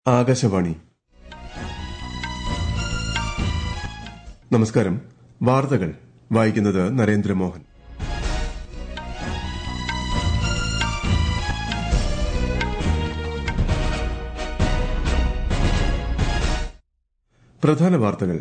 ആകാശവാണി നമസ്കാരം വാർത്തകൾ വായിക്കുന്നത് നരേന്ദ്രമോഹൻ പ്രധാന വാർത്തകൾ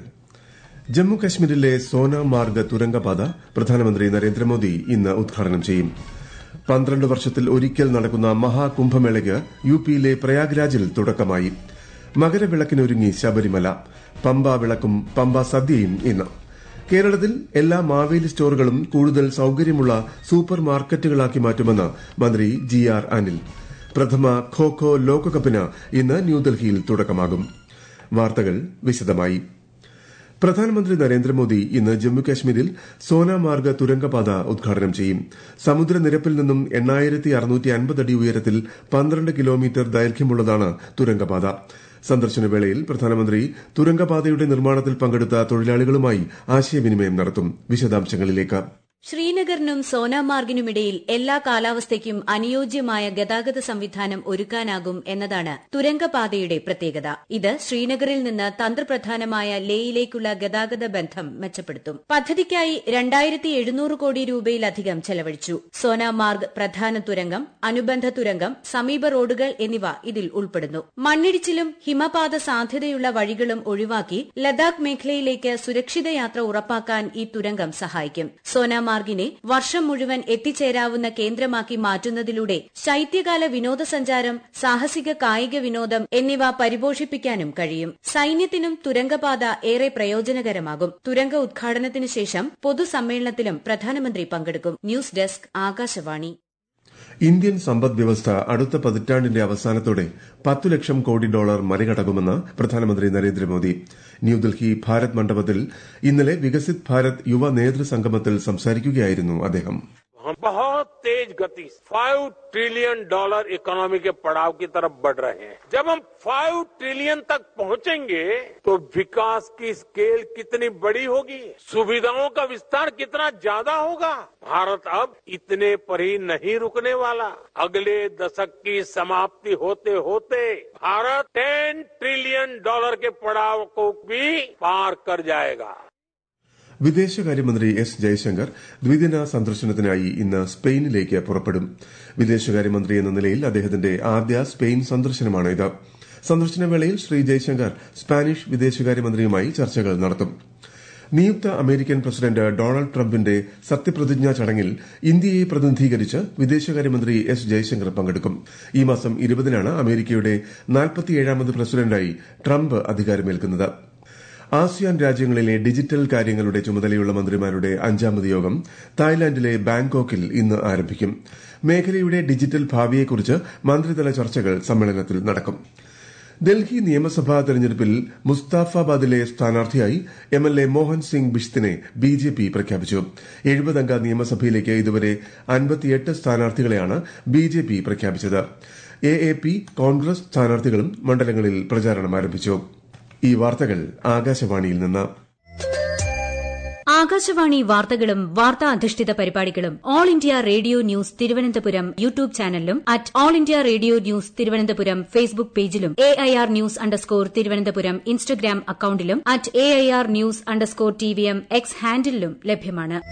ജമ്മു കശ്മീരിലെ സോനാമാർഗ് തുരങ്കപാത പ്രധാനമന്ത്രി നരേന്ദ്രമോദി ഇന്ന് ഉദ്ഘാടനം ചെയ്യും പന്ത്രണ്ട് വർഷത്തിൽ ഒരിക്കൽ നടക്കുന്ന മഹാകുംഭമേളയ്ക്ക് യു പിയിലെ പ്രയാഗ്രാജിൽ തുടക്കമായി മകരവിളക്കിനൊരുങ്ങി ശബരിമല പമ്പ വിളക്കും പമ്പ സദ്യയും ഇന്ന് കേരളത്തിൽ എല്ലാ മാവേലി സ്റ്റോറുകളും കൂടുതൽ സൌകര്യമുള്ള സൂപ്പർ മാർക്കറ്റുകളാക്കി മാറ്റുമെന്ന് മന്ത്രി ജി ആർ അനിൽ പ്രഥമ ഖോ ഖോ ലോകകപ്പിന് ഇന്ന് ന്യൂഡൽഹിയിൽ തുടക്കമാകും വാർത്തകൾ വിശദമായി പ്രധാനമന്ത്രി നരേന്ദ്രമോദി ഇന്ന് ജമ്മുകാശ്മീരിൽ സോനാമാർഗ് തുരങ്കപാത ഉദ്ഘാടനം ചെയ്യും സമുദ്രനിരപ്പിൽ നിന്നും എണ്ണായിരത്തി അറുന്നൂറ്റി അൻപത് അടി ഉയരത്തിൽ പന്ത്രണ്ട് കിലോമീറ്റർ ദൈർഘ്യമുള്ളതാണ് തുരങ്കപാത സന്ദർശനവേളയിൽ പ്രധാനമന്ത്രി തുരങ്കപാതയുടെ നിർമ്മാണത്തിൽ പങ്കെടുത്ത തൊഴിലാളികളുമായി ആശയവിനിമയം നടത്തും വിശദാംശങ്ങളിലേക്ക് ശ്രീനഗറിനും സോനാമാർഗിനുമിടയിൽ എല്ലാ കാലാവസ്ഥയ്ക്കും അനുയോജ്യമായ ഗതാഗത സംവിധാനം ഒരുക്കാനാകും എന്നതാണ് തുരങ്കപാതയുടെ പ്രത്യേകത ഇത് ശ്രീനഗറിൽ നിന്ന് തന്ത്രപ്രധാനമായ ലേയിലേക്കുള്ള ഗതാഗത ബന്ധം മെച്ചപ്പെടുത്തും പദ്ധതിക്കായി രണ്ടായിരത്തി എഴുന്നൂറ് കോടി രൂപയിലധികം ചെലവഴിച്ചു സോനാമാർഗ് പ്രധാന തുരങ്കം അനുബന്ധ തുരങ്കം സമീപ റോഡുകൾ എന്നിവ ഇതിൽ ഉൾപ്പെടുന്നു മണ്ണിടിച്ചിലും ഹിമപാത സാധ്യതയുള്ള വഴികളും ഒഴിവാക്കി ലഡാക്ക് മേഖലയിലേക്ക് സുരക്ഷിത യാത്ര ഉറപ്പാക്കാൻ ഈ തുരങ്കം സഹായിക്കും സോനാ മാർഗിനെ വർഷം മുഴുവൻ എത്തിച്ചേരാവുന്ന കേന്ദ്രമാക്കി മാറ്റുന്നതിലൂടെ ശൈത്യകാല വിനോദസഞ്ചാരം സാഹസിക കായിക വിനോദം എന്നിവ പരിപോഷിപ്പിക്കാനും കഴിയും സൈന്യത്തിനും തുരങ്കപാത ഏറെ പ്രയോജനകരമാകും തുരങ്ക ഉദ്ഘാടനത്തിനു ശേഷം പൊതുസമ്മേളനത്തിലും പ്രധാനമന്ത്രി പങ്കെടുക്കും ന്യൂസ് ഡെസ്ക് ആകാശവാണി ഇന്ത്യൻ സമ്പദ് വ്യവസ്ഥ അടുത്ത പതിറ്റാണ്ടിന്റെ അവസാനത്തോടെ പത്തു ലക്ഷം കോടി ഡോളർ മറികടക്കുമെന്ന് പ്രധാനമന്ത്രി നരേന്ദ്രമോദി ന്യൂഡൽഹി ഭാരത് മണ്ഡപത്തിൽ ഇന്നലെ വികസിത് ഭാരത് യുവ നേതൃസംഗമത്തിൽ സംസാരിക്കുകയായിരുന്നു അദ്ദേഹം हम बहुत तेज गति फाइव ट्रिलियन डॉलर इकोनॉमी के पड़ाव की तरफ बढ़ रहे हैं जब हम फाइव ट्रिलियन तक पहुंचेंगे तो विकास की स्केल कितनी बड़ी होगी सुविधाओं का विस्तार कितना ज्यादा होगा भारत अब इतने पर ही नहीं रुकने वाला अगले दशक की समाप्ति होते होते भारत टेन ट्रिलियन डॉलर के पड़ाव को भी पार कर जाएगा വിദേശകാര്യമന്ത്രി എസ് ജയശങ്കർ ദ്വിദിന സന്ദർശനത്തിനായി ഇന്ന് സ്പെയിനിലേക്ക് പുറപ്പെടും വിദേശകാര്യമന്ത്രി എന്ന നിലയിൽ അദ്ദേഹത്തിന്റെ ആദ്യ സ്പെയിൻ സന്ദർശനമാണിത് സന്ദർശനവേളയിൽ ശ്രീ ജയശങ്കർ സ്പാനിഷ് വിദേശകാര്യമന്ത്രിയുമായി ചർച്ചകൾ നടത്തും നിയുക്ത അമേരിക്കൻ പ്രസിഡന്റ് ഡൊണാൾഡ് ട്രംപിന്റെ സത്യപ്രതിജ്ഞാ ചടങ്ങിൽ ഇന്ത്യയെ പ്രതിനിധീകരിച്ച് വിദേശകാര്യമന്ത്രി എസ് ജയശങ്കർ പങ്കെടുക്കും ഈ മാസം ഇരുപതിനാണ് അമേരിക്കയുടെ നാൽപ്പത്തിയേഴാമത് പ്രസിഡന്റായി ട്രംപ് അധികാരമേൽക്കുന്നത് ആസിയാൻ രാജ്യങ്ങളിലെ ഡിജിറ്റൽ കാര്യങ്ങളുടെ ചുമതലയുള്ള മന്ത്രിമാരുടെ അഞ്ചാമത് യോഗം തായ്ലാന്റിലെ ബാങ്കോക്കിൽ ഇന്ന് ആരംഭിക്കും മേഖലയുടെ ഡിജിറ്റൽ ഭാവിയെക്കുറിച്ച് മന്ത്രിതല ചർച്ചകൾ സമ്മേളനത്തിൽ നടക്കും ഡൽഹി നിയമസഭാ തെരഞ്ഞെടുപ്പിൽ മുസ്താഫാബാദിലെ സ്ഥാനാർത്ഥിയായി M L A Mohan Singh ബിഷ്തിനെ ബി ജെ പി പ്രഖ്യാപിച്ചു എഴുപതംഗ നിയമസഭയിലേക്ക് ഇതുവരെ അൻപത്തിയെട്ട് സ്ഥാനാർത്ഥികളെയാണ് ബി ജെ പി പ്രഖ്യാപിച്ചത് എ എ പി കോൺഗ്രസ് സ്ഥാനാർത്ഥികളും മണ്ഡലങ്ങളിൽ പ്രചാരണം ആരംഭിച്ചു ഈ വാർത്തകൾ ആകാശവാണിയിൽ നിന്ന് ആകാശവാണി വാർത്തകളും വാർത്താ അധിഷ്ഠിത പരിപാടികളും All India Radio news Thiruvananthapuram YouTube ചാനലിലും at All India Radio news Thiruvananthapuram Facebook പേജിലും A I R news underscore Thiruvananthapuram Instagram അക്കൌണ്ടിലും at A I R news underscore T V M X ഹാൻഡിലും ലഭ്യമാണ്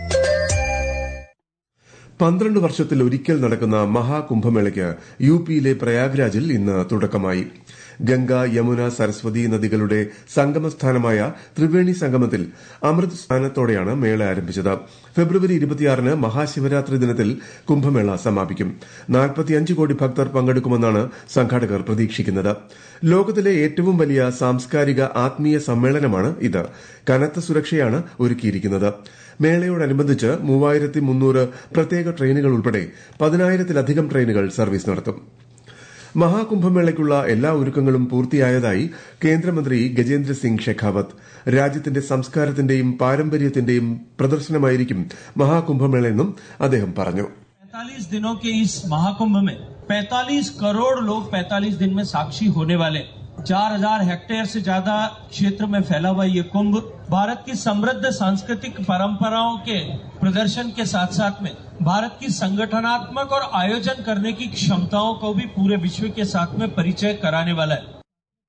പന്ത്രണ്ട് വർഷത്തിൽ ഒരിക്കൽ നടക്കുന്ന മഹാകുംഭമേളയ്ക്ക് യു പിയിലെ പ്രയാഗ്രാജിൽ ഇന്ന് തുടക്കമായി ഗംഗ യമുന സരസ്വതി നദികളുടെ സംഗമസ്ഥാനമായ ത്രിവേണി സംഗമത്തിൽ അമൃത് സ്നാനത്തോടെയാണ് മേള ആരംഭിച്ചത് ഫെബ്രുവരി ഇരുപത്തിയാറിന് മഹാശിവരാത്രി ദിനത്തിൽ കുംഭമേള സമാപിക്കും നാൽപ്പത്തിയഞ്ച് കോടി ഭക്തർ പങ്കെടുക്കുമെന്നാണ് സംഘാടകർ പ്രതീക്ഷിക്കുന്നത് ലോകത്തിലെ ഏറ്റവും വലിയ സാംസ്കാരിക ആത്മീയ സമ്മേളനമാണ് ഇത് കനത്ത സുരക്ഷയാണ് ഒരുക്കിയിരിക്കുന്നത് മേളയോടനുബന്ധിച്ച് മൂവായിരത്തി മുന്നൂറ് പ്രത്യേക ട്രെയിനുകൾ ഉൾപ്പെടെ പതിനായിരത്തിലധികം ട്രെയിനുകൾ സർവീസ് നടത്തും മഹാകുംഭമേളയ്ക്കുള്ള എല്ലാ ഒരുക്കങ്ങളും പൂർത്തിയായതായി കേന്ദ്രമന്ത്രി ഗജേന്ദ്ര സിംഗ് ഷെഖാവത്ത് രാജ്യത്തിന്റെ സംസ്കാരത്തിന്റെയും പാരമ്പര്യത്തിന്റെയും പ്രദർശനമായിരിക്കും മഹാകുംഭമേളയെന്നും അദ്ദേഹം പറഞ്ഞു 45 दिनों के इस महाकुंभ में 45 करोड़ लोग 45 दिन में साक्षी होने वाले 4000 हेक्टेयर से ज्यादा क्षेत्र में फैला हुआ ये कुंभ भारत की समृद्ध सांस्कृतिक परंपराओं के प्रदर्शन के साथ साथ में भारत की संगठनात्मक और आयोजन करने की क्षमताओं को भी पूरे विश्व के साथ में परिचय कराने वाला है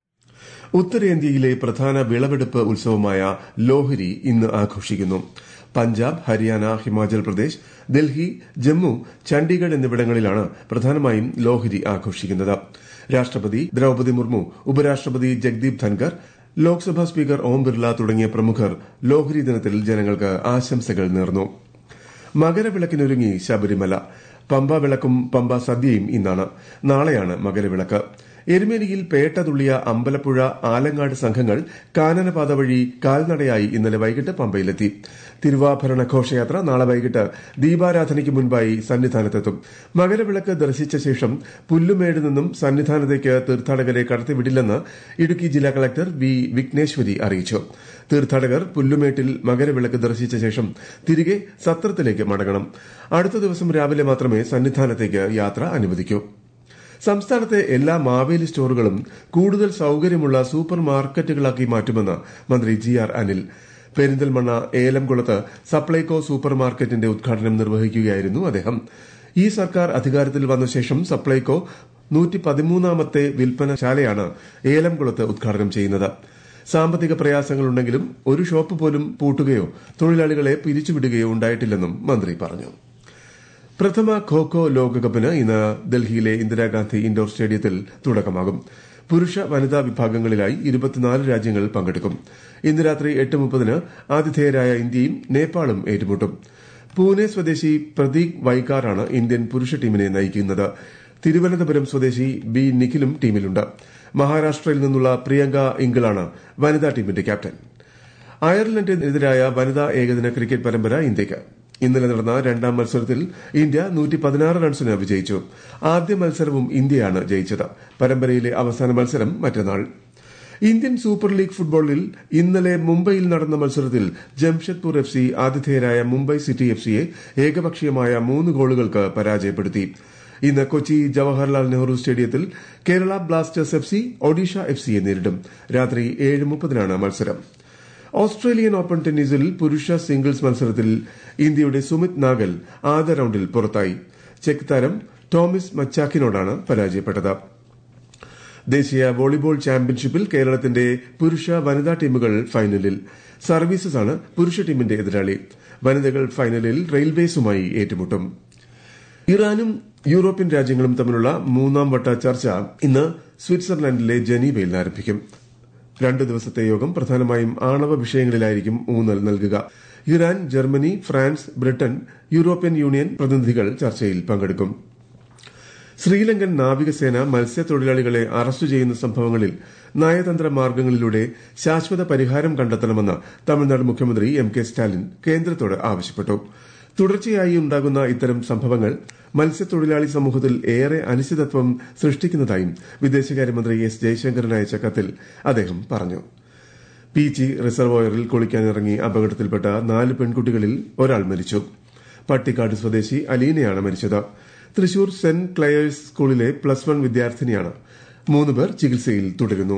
ഉത്തരേന്ത്യയിലെ പ്രധാന വിളവെടുപ്പ് ഉത്സവമായ ലോഹരി ഇന്ന് ആഘോഷിക്കുന്നു പഞ്ചാബ് ഹരിയാന ഹിമാചൽ പ്രദേശ് ഡൽഹി ജമ്മു ചണ്ഡീഗഡ് എന്നിവിടങ്ങളിലാണ് പ്രധാനമായും ലോഹരി ആഘോഷിക്കുന്നത് രാഷ്ട്രപതി ദ്രൌപതി മുർമു ഉപരാഷ്ട്രപതി ജഗ്ദീപ് ധൻകർ ലോക്സഭാ സ്പീക്കർ ഓം ബിർല തുടങ്ങിയ പ്രമുഖർ ലോഹരി ദിനത്തിൽ ജനങ്ങൾക്ക് ആശംസകൾ നേർന്നു മകരവിളക്കിനൊരുങ്ങി ശബരിമല പമ്പ വിളക്കും പമ്പ സദ്യയും ഇന്നാണ് നാളെയാണ് മകരവിളക്ക് എരുമേലിയിൽ പേട്ട തുള്ളിയ അമ്പലപ്പുഴ ആലങ്ങാട് സംഘങ്ങൾ കാനനപാത വഴി കാൽനടയായി ഇന്നലെ വൈകിട്ട് പമ്പയിലെത്തി തിരുവാഭരണ ഘോഷയാത്ര നാളെ വൈകിട്ട് ദീപാരാധനയ്ക്ക് മുൻപായി സന്നിധാനത്തെത്തും മകരവിളക്ക് ദർശിച്ച ശേഷം പുല്ലുമേട് നിന്നും സന്നിധാനത്തേക്ക് തീർത്ഥാടകരെ കടത്തിവിടില്ലെന്ന് ഇടുക്കി ജില്ലാ കളക്ടർ വി വിഘ്നേശ്വരി അറിയിച്ചു തീർത്ഥാടകർ പുല്ലുമേട്ടിൽ മകരവിളക്ക് ദർശിച്ച ശേഷം തിരികെ സത്രത്തിലേക്ക് മടങ്ങണം അടുത്ത ദിവസം രാവിലെ മാത്രമേ സന്നിധാനത്തേക്ക് യാത്ര അനുവദിക്കൂ സംസ്ഥാനത്തെ എല്ലാ മാവേലി സ്റ്റോറുകളും കൂടുതൽ സൌകര്യമുള്ള സൂപ്പർ മാർക്കറ്റുകളാക്കി മാറ്റുമെന്ന് മന്ത്രി ജി ആർ അനിൽ പെരിന്തൽമണ്ണ ഏലംകുളത്ത് സപ്ലൈകോ സൂപ്പർ മാർക്കറ്റിന്റെ ഉദ്ഘാടനം നിർവഹിക്കുകയായിരുന്നു അദ്ദേഹം ഈ സർക്കാർ അധികാരത്തിൽ വന്ന ശേഷം സപ്ലൈകോ നൂറ്റി പതിമൂന്നാമത്തെ വിൽപ്പനശാലയാണ് ഏലംകുളത്ത് ഉദ്ഘാടനം ചെയ്യുന്നത് സാമ്പത്തിക പ്രയാസങ്ങളുണ്ടെങ്കിലും ഒരു ഷോപ്പ് പോലും പൂട്ടുകയോ തൊഴിലാളികളെ പിരിച്ചുവിടുകയോ ഉണ്ടായിട്ടില്ലെന്നും മന്ത്രി പറഞ്ഞു പ്രഥമ ഖോഖോ ലോകകപ്പിന് ഇന്ന് ഡൽഹിയിലെ ഇന്ദിരാഗാന്ധി ഇൻഡോർ സ്റ്റേഡിയത്തിൽ തുടക്കമാകും പുരുഷ വനിതാ വിഭാഗങ്ങളിലായി ഇരുപത്തിനാല് രാജ്യങ്ങൾ പങ്കെടുക്കും ഇന്ന് രാത്രി എട്ട് മുപ്പതിന് ആതിഥേയരായ ഇന്ത്യയും നേപ്പാളും ഏറ്റുമുട്ടും പൂനെ സ്വദേശി പ്രതീക് വൈകാറാണ് ഇന്ത്യൻ പുരുഷ ടീമിനെ നയിക്കുന്നത് തിരുവനന്തപുരം സ്വദേശി ബി നിഖിലും ടീമിലുണ്ട് മഹാരാഷ്ട്രയിൽ നിന്നുള്ള പ്രിയങ്ക ഇംഗിളാണ് വനിതാ ടീമിന്റെ ക്യാപ്റ്റൻ അയർലൻഡിനെതിരായ വനിതാ ഏകദിന ക്രിക്കറ്റ് പരമ്പര ഇന്ത്യയ്ക്ക് ഇന്നലെ നടന്ന രണ്ടാം മത്സരത്തിൽ ഇന്ത്യ നൂറ്റി പതിനാറ് റൺസിന് വിജയിച്ചു ആദ്യ മത്സരവും ഇന്ത്യയാണ് ജയിച്ചത് പരമ്പരയിലെ അവസാന മത്സരം മറ്റന്നാൾ ഇന്ത്യൻ സൂപ്പർ ലീഗ് ഫുട്ബോളിൽ ഇന്നലെ മുംബൈയിൽ നടന്ന മത്സരത്തിൽ ജംഷഡ്പൂർ എഫ് സി ആതിഥേയരായ മുംബൈ സിറ്റി എഫ് സിയെ ഏകപക്ഷീയമായ മൂന്ന് ഗോളുകൾക്ക് പരാജയപ്പെടുത്തി ഇന്ന് കൊച്ചി ജവഹർലാൽ നെഹ്റു സ്റ്റേഡിയത്തിൽ Kerala Blasters F C Odisha F സിയെ നേരിടും രാത്രി ഏഴ് മുപ്പതിനാണ് മത്സരം ഓസ്ട്രേലിയൻ ഓപ്പൺ ടെന്നീസിൽ പുരുഷ സിംഗിൾസ് മത്സരത്തിൽ ഇന്ത്യയുടെ സുമിത് നാഗൽ ആദ്യ റൌണ്ടിൽ പുറത്തായി ചെക്ക് താരം ടോമിസ് മച്ചാക്കിനോടാണ് പരാജയപ്പെട്ടത് ദേശീയ വോളിബോൾ ചാമ്പ്യൻഷിപ്പിൽ കേരളത്തിന്റെ പുരുഷ വനിതാ ടീമുകൾ ഫൈനലിൽ സർവീസസ് ആണ് പുരുഷ ടീമിന്റെ എതിരാളി വനിതകൾ ഫൈനലിൽ റെയിൽവേസുമായി ഏറ്റുമുട്ടും ഇറാനും യൂറോപ്യൻ രാജ്യങ്ങളും തമ്മിലുള്ള മൂന്നാം വട്ട ചർച്ച ഇന്ന് സ്വിറ്റ്സർലൻഡിലെ ജനീവയിൽ ആരംഭിക്കും രണ്ട് ദിവസത്തെ യോഗം പ്രധാനമായും ആണവ വിഷയങ്ങളിലായിരിക്കും ഊന്നൽ നൽകുക Iran Germany France Britain European union പ്രതിനിധികൾ ചർച്ചയിൽ പങ്കെടുക്കും ശ്രീലങ്കൻ നാവികസേന മത്സ്യത്തൊഴിലാളികളെ അറസ്റ്റ് ചെയ്യുന്ന സംഭവങ്ങളിൽ നയതന്ത്ര മാർഗങ്ങളിലൂടെ ശാശ്വത പരിഹാരം കണ്ടെത്തണമെന്ന് തമിഴ്നാട് മുഖ്യമന്ത്രി എം കെ സ്റ്റാലിൻ കേന്ദ്രത്തോട് ആവശ്യപ്പെട്ടു തുടർച്ചയായി ഉണ്ടാകുന്ന ഇത്തരം സംഭവങ്ങൾ മത്സ്യത്തൊഴിലാളി സമൂഹത്തിൽ ഏറെ അനിശ്ചിതത്വം സൃഷ്ടിക്കുന്നതായും വിദേശകാര്യമന്ത്രി എസ് ജയശങ്കറിന് അയച്ച കത്തിൽ അദ്ദേഹം പറഞ്ഞു പീച്ചി റിസർവോയറിൽ കുളിക്കാനിറങ്ങി അപകടത്തിൽപ്പെട്ട നാല് പെൺകുട്ടികളിൽ ഒരാൾ മരിച്ചു പട്ടിക്കാട് സ്വദേശി അലീനയാണ് മരിച്ചത് തൃശൂർ സെന്റ് ക്ലയേഴ്സ് സ്കൂളിലെ പ്ലസ് വൺ വിദ്യാർത്ഥിനിയാണ് മൂന്ന് പേർ ചികിത്സയിൽ തുടരുന്നു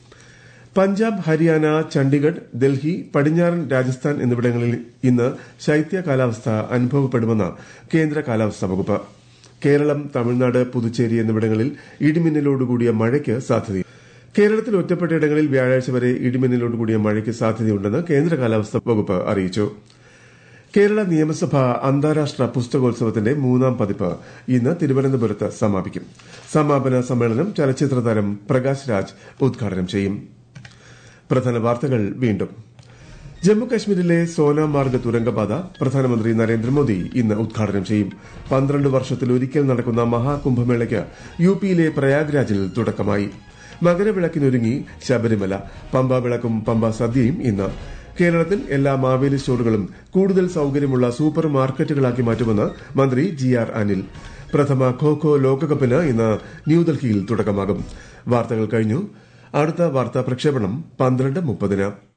പഞ്ചാബ് ഹരിയാന ചണ്ഡിഗഡ് ഡൽഹി പടിഞ്ഞാറൻ രാജസ്ഥാൻ എന്നിവിടങ്ങളിൽ ഇന്ന് ശൈത്യ കാലാവസ്ഥ അനുഭവപ്പെടുമെന്ന് കേന്ദ്ര കാലാവസ്ഥാ വകുപ്പ് കേരളം തമിഴ്നാട് പുതുച്ചേരി എന്നിവിടങ്ങളിൽ ഇടിമിന്നലോടുകൂടിയ മഴയ്ക്ക് സാധ്യത കേരളത്തിൽ ഒറ്റപ്പെട്ടയിടങ്ങളിൽ വ്യാഴാഴ്ച വരെ ഇടിമിന്നലോടുകൂടിയ മഴയ്ക്ക് സാധ്യതയുണ്ടെന്ന് കേന്ദ്ര കാലാവസ്ഥാ വകുപ്പ് അറിയിച്ചു കേരള നിയമസഭ അന്താരാഷ്ട്ര പുസ്തകോത്സവത്തിന്റെ മൂന്നാം പതിപ്പ് ഇന്ന് തിരുവനന്തപുരത്ത് സമാപിക്കും സമാപന സമ്മേളനം ചലച്ചിത്ര താരം പ്രകാശ് രാജ് ഉദ്ഘാടനം ചെയ്യും പ്രധാന വാർത്തകൾ വീണ്ടും ജമ്മുകശ്മീരിലെ സോനാമാർഗ് തുരങ്കപാത പ്രധാനമന്ത്രി നരേന്ദ്രമോദി ഇന്ന് ഉദ്ഘാടനം ചെയ്യും പന്ത്രണ്ട് വർഷത്തിൽ ഒരിക്കൽ നടക്കുന്ന മഹാകുംഭമേളയ്ക്ക് യു പിയിലെ പ്രയാഗ്രാജിൽ തുടക്കമായി മകരവിളക്കിനൊരുങ്ങി ശബരിമല പമ്പ വിളക്കും പമ്പ സദ്യയും ഇന്ന് കേരളത്തിൽ എല്ലാ മാവേലി സ്റ്റോറുകളും കൂടുതൽ സൌകര്യമുള്ള സൂപ്പർ മാർക്കറ്റുകളാക്കി മാറ്റുമെന്ന് മന്ത്രി ജി ആർ അനിൽ പ്രഥമ ഖോഖോ ലോകകപ്പിന് ഇന്ന് ന്യൂഡൽഹിയിൽ തുടക്കമാകും വാർത്തകൾ കഴിഞ്ഞു അടുത്ത വാർത്താ പ്രക്ഷേപണം പന്ത്രണ്ട് മുപ്പതിന്